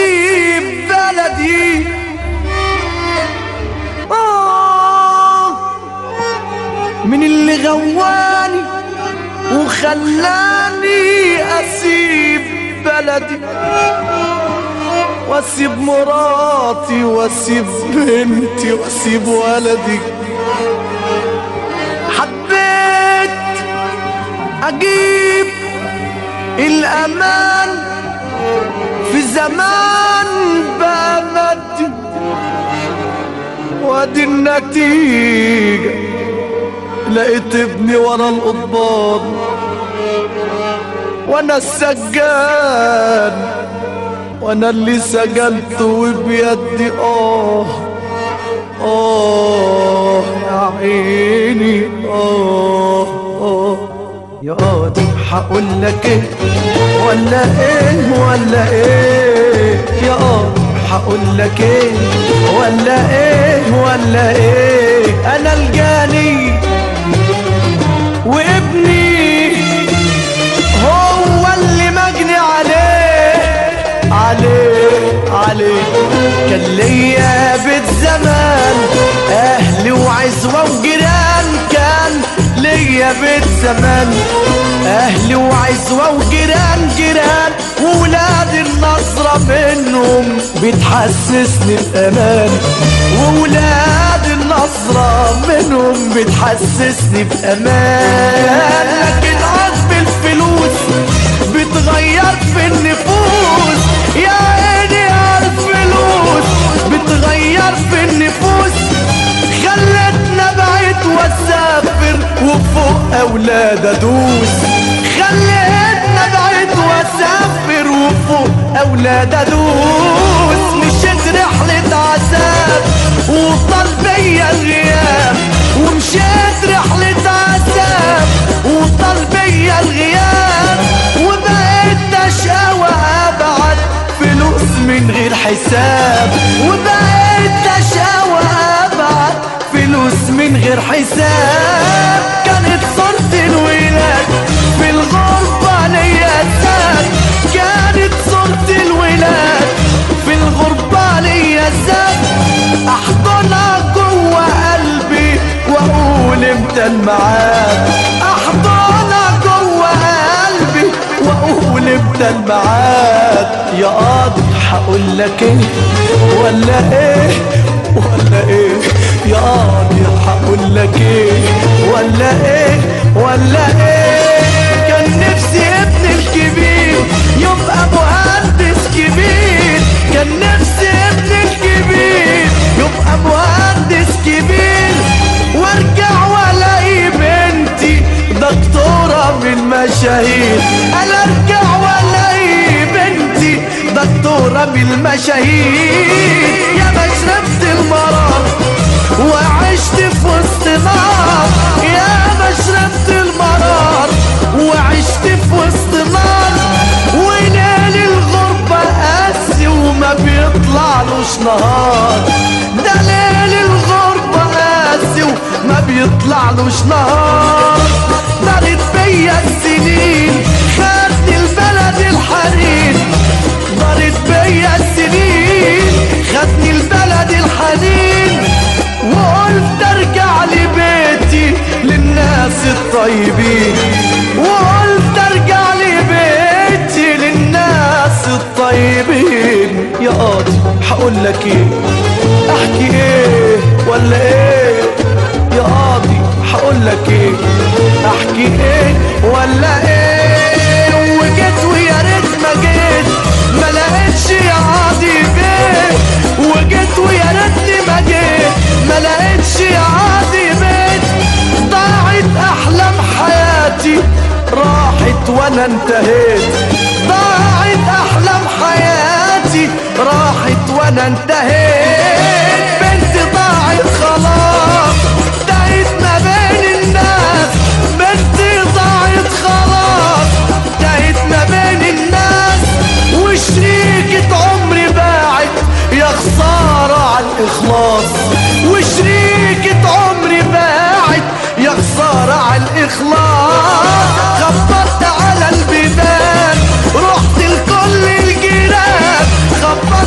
اسيب بلدي آه من اللي غواني وخلاني اسيب بلدي واسيب مراتي واسيب بنتي واسيب ولدي حبيت اجيب الامان في زمان بقى مادي وادي النتيجة لقيت ابني ورا القضبان وانا السجان وانا اللي سجنت وبيدي اه اه يا عيني اه اه يا قاضي هقول لك ايه ولا ايه ولا ايه يا قاضي هقول لك ايه ولا ايه ولا ايه انا الجاني وابني هو اللي مجني عليه عليه عليه كان ليا بيت زمان اهلي وعزوة وجيران كان ليا بيت زمان اهلي وعزوة وجيران جيران وولاد النصرة منهم بتحسسني بامان وولاد النصرة منهم بتحسسني بامان لكن عزب الفلوس بتغير في النفوس يا عيني يا الفلوس بتغير في النفوس خلتنا بعيد واسافر وفوق اولاد ادوس خلتنا بعيد واسافر وفوق اولاد ادوس مشيت رحلة عذاب وطال بيا الغياب ومشيت رحلة عذاب وطال بيا الغياب وبقيت اشقى وابعد فلوس من غير حساب وبقيت اشقى وابعد فلوس من غير حساب كانت صورة الولاد في الغربة ليا زاد كانت صورة الولاد في الغربة ليا زاد احضنها جوه قلبي واقول امتى الميعاد احضنها جوه قلبي واقول امتى الميعاد يا قاضي هقول لك ايه ولا ايه ولا ايه يا قاضي هقول لك ايه ولا ايه ولا ايه كان نفسي ابني الكبير يبقى مهندس كبير كان نفسي ابني الكبير يبقى مهندس كبير وارجع والاقي بنتي دكتورة من المشاهير انا ارجع والاقي بنتي دكتورة من المشاهير يا ما شربت المرار وعشت في وسط نار يا ما شربت المرار وعشت في وسط نار وليل الغربة قاسي وما بيطلعلوش نهار ده ليل الغربة قاسي وما بيطلعلوش نهار دارت بيا السنين خدني البلد الحنين دارت بيا السنين خدني البلد الحنين وقلت ارجع لبيتي للناس الطيبين وقلت ارجع لبيتي للناس الطيبين يا قاضي هقول لك ايه احكي ايه ولا ايه يا قاضي هقول لك ايه احكي ايه ولا ايه وجيت ويا ريت ما جيت ما لقيتش يا قاضي بيت وجيت ويا ريتني ما جيت ما لقيتش يا قاضي بيت ضاعت احلام حياتي راحت وانا انتهيت ضاعت احلام حياتي راحت وانا انتهيت بنتي ضاعت خلاص تاهت ما بين الناس بنتي ضاعت خلاص تاهت ما بين الناس وشريكة عمري باعت يا خسارة على الإخلاص وشريكة عمري باعت يا خسارة على الإخلاص خبرت على البيبان رحت لكل الجيران خبرت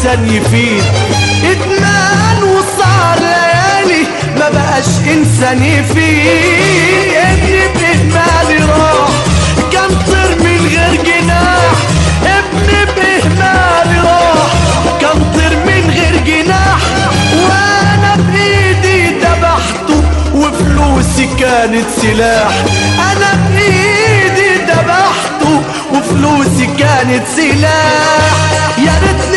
انسان يفيد ادمان وصار ليالي ما بقاش انسان يفيد ابني باهمالي راح كان طير من غير جناح ابني باهمالي راح كان طير من غير جناح وانا بايدي ذبحته وفلوسي كانت سلاح انا بايدي ذبحته وفلوسي كانت سلاح يا ريت